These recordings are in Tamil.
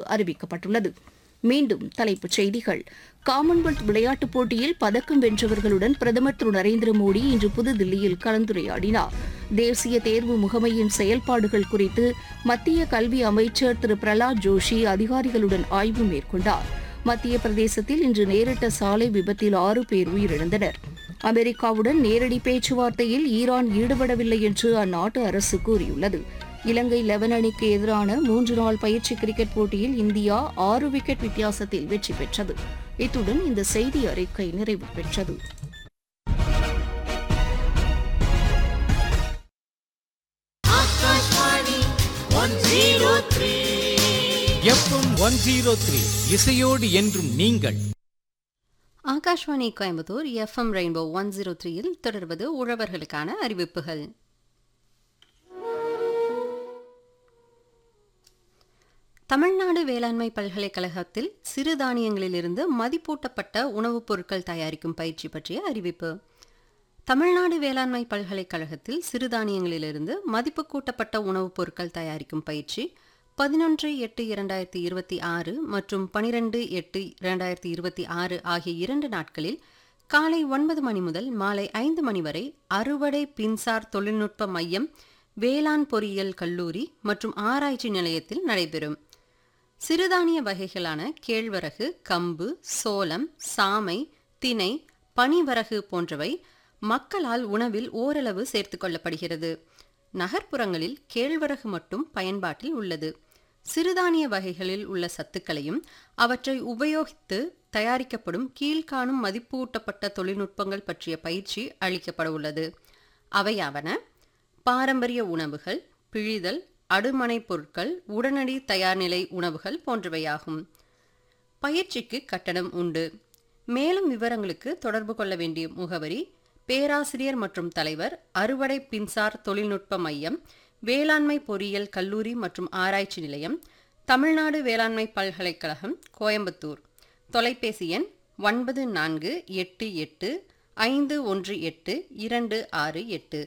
அறிவிக்கப்பட்டுள்ளது மீண்டும் தலைப்புச் செய்திகள் காமன்வெல்த் விளையாட்டுப் போட்டியில் பதக்கம் வென்றவர்களுடன் பிரதமர் திரு நரேந்திர மோடி இன்று புதுதில்லியில் கலந்துரையாடினார் தேசிய தேர்வு முகமையின் செயல்பாடுகள் குறித்து மத்திய கல்வி அமைச்சர் திரு பிரலாத் ஜோஷி அதிகாரிகளுடன் ஆய்வு மேற்கொண்டார் மத்திய பிரதேசத்தில் இன்று நேரிட்ட சாலை விபத்தில் ஆறு பேர் உயிரிழந்தனர் அமெரிக்காவுடன் நேரடி பேச்சுவார்த்தையில் ஈரான் ஈடுபடவில்லை என்று அந்நாட்டு அரசு கூறியுள்ளது இலங்கை லெவன் அணிக்கு எதிரான மூன்று நாள் பயிற்சி கிரிக்கெட் போட்டியில் இந்தியா ஆறு விக்கெட் வித்தியாசத்தில் வெற்றி பெற்றது இத்துடன் இந்த செய்தி அறிக்கை நிறைவு பெற்றது எஃப்எம் ஒன் ஜீரோ த்ரீ இசையோடு என்றும் நீங்கள் Akashvani Coimbatore FM rainbow one zero த்ரீயில் தொடர்வது உழவர்களுக்கான அறிவிப்புகள் தமிழ்நாடு வேளாண்மை பல்கலைக்கழகத்தில் சிறுதானியங்களிலிருந்து மதிப்பூட்டப்பட்ட உணவுப் பொருட்கள் தயாரிக்கும் பயிற்சி பற்றிய அறிவிப்பு தமிழ்நாடு வேளாண்மை பல்கலைக்கழகத்தில் சிறுதானியங்களிலிருந்து மதிப்பு கூட்டப்பட்ட உணவுப் பொருட்கள் தயாரிக்கும் பயிற்சி பதினொன்று எட்டு இரண்டாயிரத்தி இருபத்தி ஆறு மற்றும் பனிரெண்டு எட்டு இரண்டாயிரத்தி இருபத்தி ஆறு ஆகிய இரண்டு நாட்களில் காலை ஒன்பது மணி முதல் மாலை ஐந்து மணி வரை அறுவடை பின்சார் தொழில்நுட்ப மையம் வேளாண் பொறியியல் கல்லூரி மற்றும் ஆராய்ச்சி நிலையத்தில் நடைபெறும் சிறுதானிய வகைகளான கேழ்வரகு கம்பு சோளம் சாமை தினை பனிவரகு போன்றவை மக்களால் உணவில் ஓரளவு சேர்த்துக் கொள்ளப்படுகிறது நகர்ப்புறங்களில் கேழ்வரகு மட்டும் பயன்பாட்டில் உள்ளது சிறுதானிய வகைகளில் உள்ள சத்துக்களையும் அவற்றை உபயோகித்து தயாரிக்கப்படும் கீழ்காணும் மதிப்பூட்டப்பட்ட தொழில்நுட்பங்கள் பற்றிய பயிற்சி அளிக்கப்பட உள்ளது அவையாவன பாரம்பரிய உணவுகள் பிழிதல் அடுமனை பொருட்கள் உடனடி தயார்நிலை உணவுகள் போன்றவையாகும் பயிற்சிக்கு கட்டணம் உண்டு மேலும் விவரங்களுக்கு தொடர்பு கொள்ள வேண்டிய முகவரி பேராசிரியர் மற்றும் தலைவர் அறுவடை பின்சார் தொழில்நுட்ப மையம் வேளாண்மை பொறியியல் கல்லூரி மற்றும் ஆராய்ச்சி நிலையம் தமிழ்நாடு வேளாண்மை பல்கலைக்கழகம் கோயம்புத்தூர் தொலைபேசி எண் ஒன்பது நான்கு எட்டு எட்டு ஐந்து ஒன்று எட்டு இரண்டு ஆறு எட்டு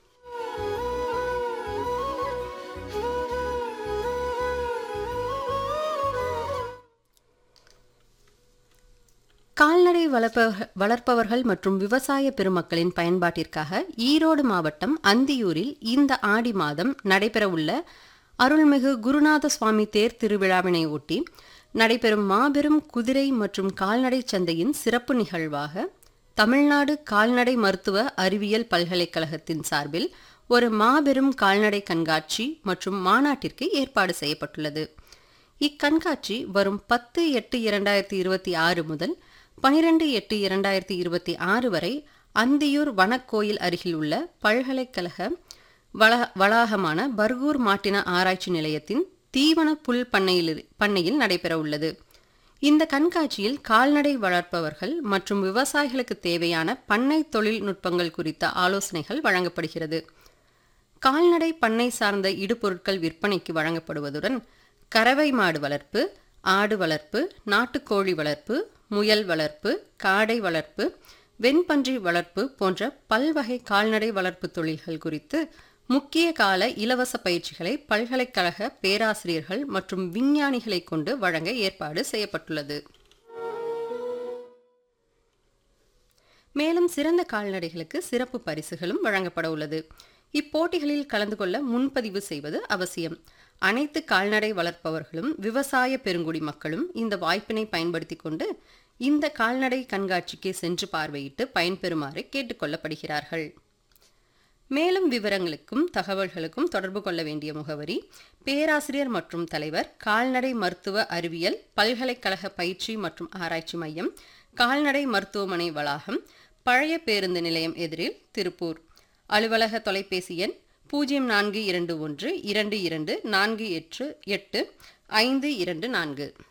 கால்நடை வளர்ப்பவர்கள் வளர்ப்பவர்கள் மற்றும் விவசாய பெருமக்களின் பயன்பாட்டிற்காக ஈரோடு மாவட்டம் அந்தியூரில் இந்த ஆடி மாதம் நடைபெறவுள்ள அருள்மிகு குருநாத சுவாமி தேர் திருவிழாவினை ஒட்டி நடைபெறும் மாபெரும் குதிரை மற்றும் கால்நடை சந்தையின் சிறப்பு நிகழ்வாக தமிழ்நாடு கால்நடை மருத்துவ அறிவியல் பல்கலைக்கழகத்தின் சார்பில் ஒரு மாபெரும் கால்நடை கண்காட்சி மற்றும் மாநாட்டிற்கு ஏற்பாடு செய்யப்பட்டுள்ளது இக்கண்காட்சி வரும் பத்து எட்டு இரண்டாயிரத்தி இருபத்தி ஆறு முதல் பனிரெண்டு எட்டு இரண்டாயிரத்தி இருபத்தி ஆறு வரை அந்தியூர் வனக்கோயில் அருகில் உள்ள பல்கலைக்கழக வள வளாகமான பர்கூர் மாட்டின ஆராய்ச்சி நிலையத்தின் தீவன புல் பண்ணையில் பண்ணையில் நடைபெற உள்ளது இந்த கண்காட்சியில் கால்நடை வளர்ப்பவர்கள் மற்றும் விவசாயிகளுக்கு தேவையான பண்ணை தொழில்நுட்பங்கள் குறித்த ஆலோசனைகள் வழங்கப்படுகிறது கால்நடை பண்ணை சார்ந்த இடுபொருட்கள் விற்பனைக்கு வழங்கப்படுவதுடன் கறவை மாடு வளர்ப்பு ஆடு வளர்ப்பு நாட்டுக்கோழி வளர்ப்பு முயல் வளர்ப்பு காடை வளர்ப்பு வெண்பன்றி வளர்ப்பு போன்ற பல்வகை கால்நடை வளர்ப்பு தொழில்கள் குறித்து முக்கிய கால இலவச பயிற்சிகளை பல்கலைக்கழக பேராசிரியர்கள் மற்றும் விஞ்ஞானிகளை கொண்டு வழங்க ஏற்பாடு செய்யப்பட்டுள்ளது மேலும் சிறந்த கால்நடைகளுக்கு சிறப்பு பரிசுகளும் வழங்கப்பட உள்ளது இப்போட்டிகளில் கலந்து கொள்ள முன்பதிவு செய்வது அவசியம் அனைத்து கால்நடை வளர்ப்பவர்களும் விவசாய பெருங்குடி மக்களும் இந்த வாய்ப்பினை பயன்படுத்தி கொண்டு இந்த கால்நடை கண்காட்சிக்கு சென்று பார்வையிட்டு பயன்பெறுமாறு கேட்டுக்கொள்ளப்படுகிறார்கள் மேலும் விவரங்களுக்கும் தகவல்களுக்கும் தொடர்பு கொள்ள வேண்டிய முகவரி பேராசிரியர் மற்றும் தலைவர் கால்நடை மருத்துவ அறிவியல் பல்கலைக்கழக பயிற்சி மற்றும் ஆராய்ச்சி மையம் கால்நடை மருத்துவமனை வளாகம் பழைய பேருந்து நிலையம் எதிரில் திருப்பூர் அலுவலக தொலைபேசி எண் பூஜ்ஜியம் நான்கு இரண்டு ஒன்று இரண்டு இரண்டு நான்கு எட்டு எட்டு ஐந்து இரண்டு நான்கு